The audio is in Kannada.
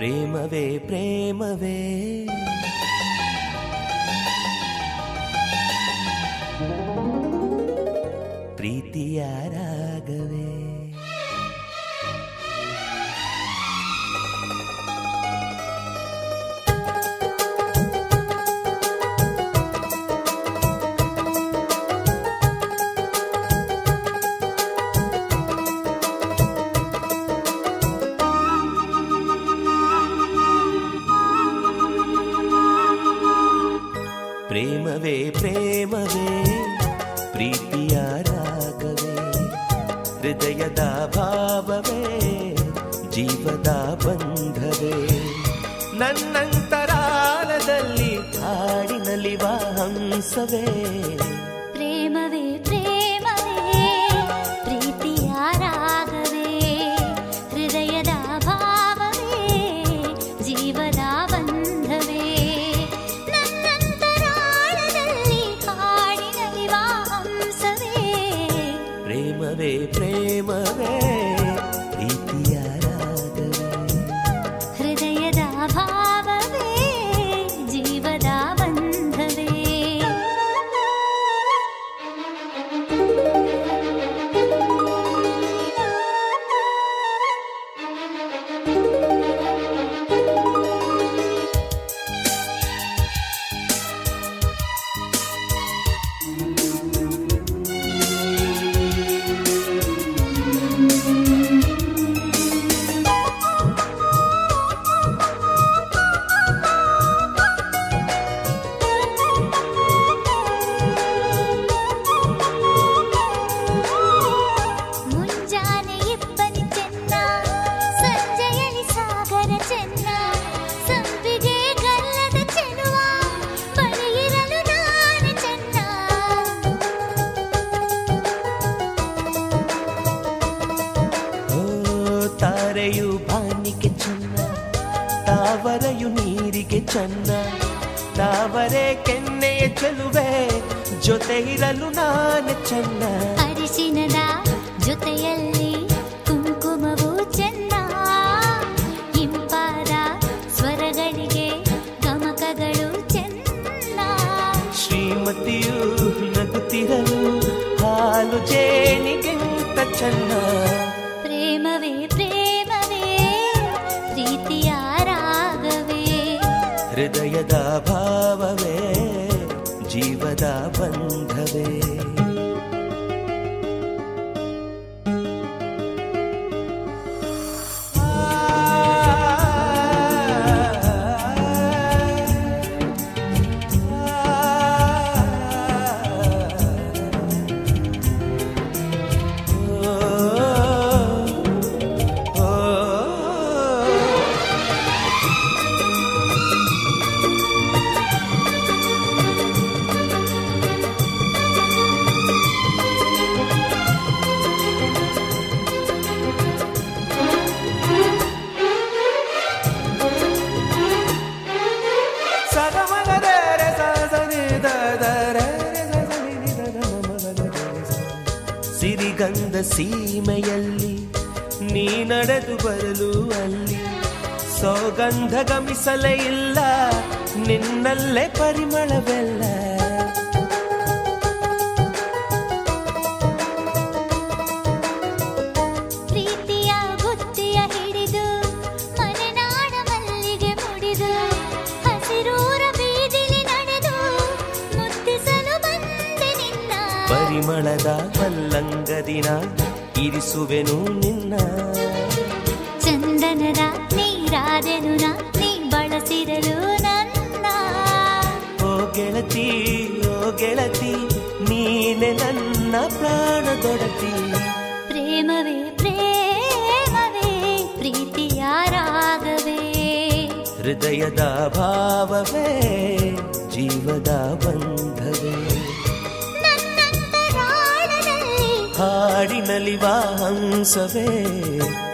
ಪ್ರೇಮವೇ ಪ್ರೇಮವೇ ಪ್ರೀತಿಯ ರಾಗವೇ ಪ್ರೇಮವೇ ಪ್ರೇಮವೇ ಪ್ರೀತಿಯ ರಾಗವೇ ಹೃದಯದ ಭಾವವೇ ಜೀವದ ಬಂಧವೇ ನನ್ನಂತರಾಳದಲ್ಲಿ ಹಾಡಿನಲಿವ ಹಂಸವೇ ಪ್ರೇಮವೇ ಪ್ರೇಮವೇ ಪ್ರೀತಿಯ ರಾಗವೇ ಹೃದಯದ ಭಾವವೇ ಜೀವದ ಬಂಧವೇ ನನ್ನಂತರಾಳದಲ್ಲಿ ಹಾಡಿನಲಿವ ಹಂಸವೇ ಪ್ರೇಮವೇ ಪ್ರೇಮವೇ ಪ್ರೀತಿಯ ರಾಗವೇ ಹೃದಯದ ಭಾವವೇ ಜೀವದ ಬಂಧವೇ ಮುಂಜಾನೆ ಇಬ್ಬನಿ ಚೆನ್ನ ಸಂಜೆಯಲ್ಲಿ ಸಾಗರ ಚೆನ್ನ ಸಂಪಿಗೆ ಗಲ್ಲದ ಚೆಲುವ ಬಳಿಯಿರಲು ನಾನು ಚೆನ್ನ ಓ ತಾರೆಯು ಬಾನಿಗೆ ಚೆನ್ನ ತಾವರೆಯು ನೀರಿಗೆ ಚೆನ್ನ ತಾವರೆ ಕೆನ್ನೆಯ ಚೆಲುವೆ ಜೊತೆ ಇರಲು ನಾನು ಚೆನ್ನ ಅರಿಶಿನದ ಜೊತೆಯಲ್ಲಿ ಕುಂಕುಮವು ಚೆನ್ನ ಇಂಪಾದ ಸ್ವರಗಳಿಗೆ ಗಮಕಗಳು ಚೆನ್ನ ಶ್ರೀಮತಿಯು ನಗುತ್ತಿರಲು ಹಾಲು ಜೇನಿಗಿಂತ ಚೆನ್ನ ಪ್ರೇಮವೇ ಪ್ರೇಮವೇ ಪ್ರೀತಿಯ ರಾಗವೇ ಹೃದಯದ ಭಾವವೇ ಜೀವದ ಬಂಧವೇ ಸಿರಿಗಂಧ ಸೀಮೆಯಲ್ಲಿ ನೀ ನಡೆದು ಬರಲು ಅಲ್ಲಿ ಸೌಗಂಧ ಗಮಿಸಲೇ ಇಲ್ಲ ನಿನ್ನಲ್ಲೇ ಪರಿಮಳವೆಲ್ಲ ಪ್ರೀತಿಯ ಬುತ್ತಿಯ ಹಿಡಿದು ಮಲೆನಾಡ ಮಲ್ಲಿಗೆ ಮುಡಿದು ಹಸಿರೂರ ಬೀದಿಲಿ ನಡೆದು ಮುತ್ತಿಸಲು ಬಂದೆ ನಿನ್ನ ಪರಿಮಳದ ಮಲ್ಲಂಗದಿನ ಇರಿಸುವೆನು ನಿನ್ನ ಚಂದನದ ನೀರಾದೆನು ನಾ ನೀ ಬಳಸಿರಲು ನನ್ನ ಓ ಗೆಳತಿ ಓ ಗೆಳತಿ ನೀನೆ ನನ್ನ ಪ್ರಾಣದೊಡತಿ ಪ್ರೇಮವೇ ಪ್ರೇಮವೇ ಪ್ರೀತಿಯ ರಾಗವೇ ಹೃದಯದ ಭಾವವೇ ಜೀವದ ಬಂಧವೇ ನನ್ನಂತರಾಳದಲ್ಲಿ ಹಾಡಿನಲಿವ ಹಂಸವೇ